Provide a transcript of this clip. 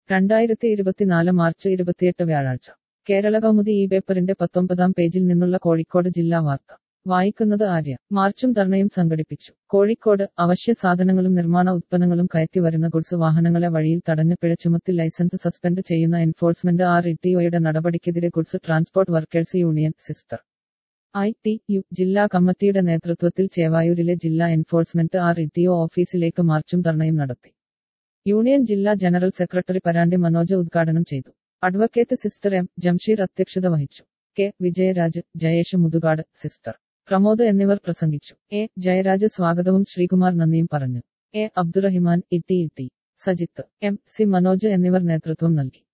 രണ്ടായിരത്തി ഇരുപത്തിനാല് മാർച്ച് ഇരുപത്തിയെട്ട് വ്യാഴാഴ്ച കേരള കൗമുദി ഈ പേപ്പറിന്റെ പത്തൊമ്പതാം പേജിൽ നിന്നുള്ള കോഴിക്കോട് ജില്ലാ വാർത്ത വായിക്കുന്നത് ആര്യ മാർച്ചും ധർണയും സംഘടിപ്പിച്ചു കോഴിക്കോട് അവശ്യ സാധനങ്ങളും നിർമ്മാണ ഉത്പന്നങ്ങളും കയറ്റി വരുന്ന ഗുഡ്സ് വാഹനങ്ങളെ വഴിയിൽ തടഞ്ഞ് പിഴ ചുമത്തി ലൈസൻസ് സസ്പെൻഡ് ചെയ്യുന്ന എൻഫോഴ്സ്മെന്റ് ആർ ഇടിഒയുടെ നടപടിക്കെതിരെ ഗുഡ്സ് ട്രാൻസ്പോർട്ട് വർക്കേഴ്സ് യൂണിയൻ സിസ്റ്റർ ഐ ടി യു ജില്ലാ കമ്മിറ്റിയുടെ നേതൃത്വത്തിൽ ചേവായൂരിലെ ജില്ലാ എൻഫോഴ്സ്മെന്റ് ആർ ഇടിഒ ഓഫീസിലേക്ക് മാർച്ചും ധർണയും നടത്തി യൂണിയൻ ജില്ലാ ജനറൽ സെക്രട്ടറി പരാണ്ടി മനോജ് ഉദ്ഘാടനം ചെയ്തു അഡ്വക്കേറ്റ് സിസ്റ്റർ എം ജംഷീർ അധ്യക്ഷത വഹിച്ചു കെ വിജയരാജ് ജയേഷ് മുതുകാട് സിസ്റ്റർ പ്രമോദ് എന്നിവർ പ്രസംഗിച്ചു എ ജയരാജ് സ്വാഗതവും ശ്രീകുമാർ നന്ദിയും പറഞ്ഞു A Abdurahiman Itty Itty Sajith M C Manoj എന്നിവർ നേതൃത്വം നൽകി